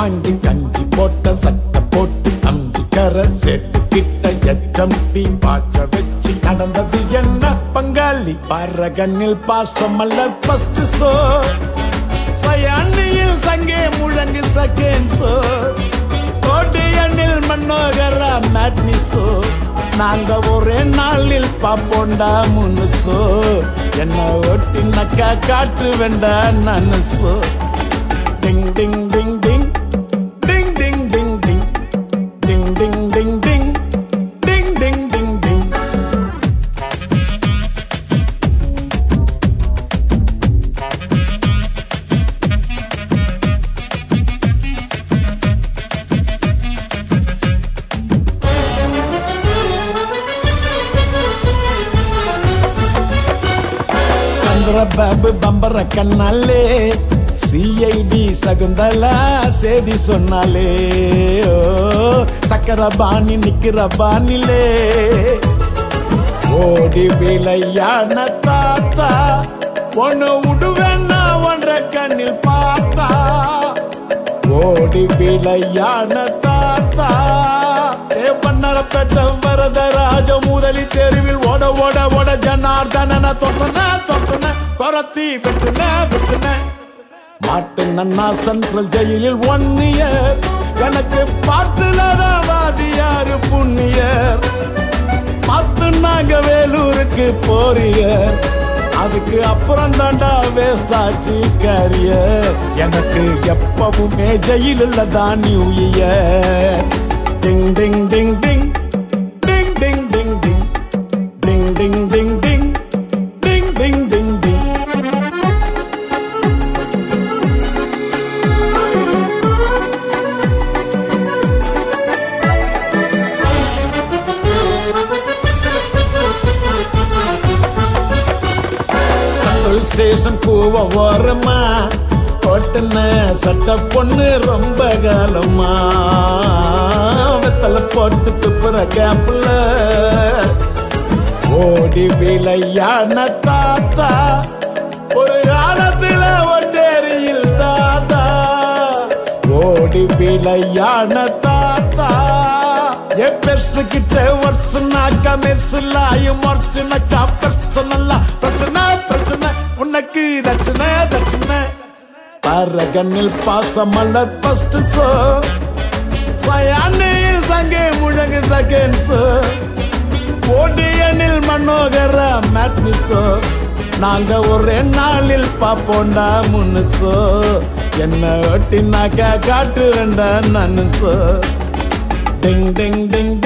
வாங்கி கஞ்சி போட்ட சட்டை போட்டு அஞ்சு கரை செட்டு கிட்ட எச்சம் டீ பாய்ச்ச வச்சு நடந்தது என்ன பங்காளி பார கண்ணில் பாசம் அல்ல ஃபர்ஸ்ட் சோ சயாண்டியில் சங்கே முழங்கு செகண்ட் சோ கோட்டையண்ணில் மன்னோகர மேட்னி சோ நாங்க ஒரே நாளில் பாப்போண்டா முனுசோ என்ன ஒட்டினக்கா காட்டு வேண்டா நனுசோ டிங் ding ding ding ding ding ding ding ding ding ding ding ding ding ding டிங் சந்திர பாபு பம்பர கண்ணாலே சிஐடி சகுந்தலா சேதி சொன்னாலே ஓ சக்கர பாணி நிக்கிற பாணிலே ஓடி விளையான தாத்தா ஒன்னு விடுவேன்னா ஒன்ற கண்ணில் பார்த்தா ஓடி விளையான தாத்தா ஏ பண்ணற பெற்ற வரதராஜ முதலி தெருவில் ஓட ஓட ஓட ஜனார்தன தொட்டன தொட்டன துரத்தி வெட்டுன வெட்டுன மாட்டு நன்னா சென்ட்ரல் ஜெயிலில் ஒன் இயர் எனக்கு பாட்டுலதான் வாதியாரு புண்ணியர் பார்த்து நாங்க வேலூருக்கு போறிய அதுக்கு அப்புறம் தாண்டா வேஸ்ட் ஆச்சு கரியர் எனக்கு எப்பவுமே ஜெயிலில் தான் new year ding ding ding ding ding ding ding ding ding ding ding ding ding ding ding ding central station பூவ ஓரமா கொட்டின சட்ட பொண்ணு ரொம்ப காலமா வெத்தல போட்டு துப்புற கேப்ல ஓடி விளையான தாத்தா ஒரு காலத்துல ஒட்டேரியில் தாத்தா ஓடி விளையான தாத்தா ஏ பெருசு கிட்ட வருஷனாக்கா மெர்சுலாயும் மொர்ச்சுனக்கா பர்சனல்லா பிரச்சனை பிரச்சனை உனக்கு தட்சணை தட்சணை பரகனில் பாசமலர் ஃபர்ஸ்ட் சோ சயானையில் சங்கே முழங்கு செகண்ட் சோ ஓடியனில் மனோகர மேட்னிசோ நாங்க ஒரே நாளில் பாப்போண்டா முன்னுசோ என்ன ஒட்டினாக்கா காட்டு வேண்டா நன்னுசோ டிங் டிங் டிங்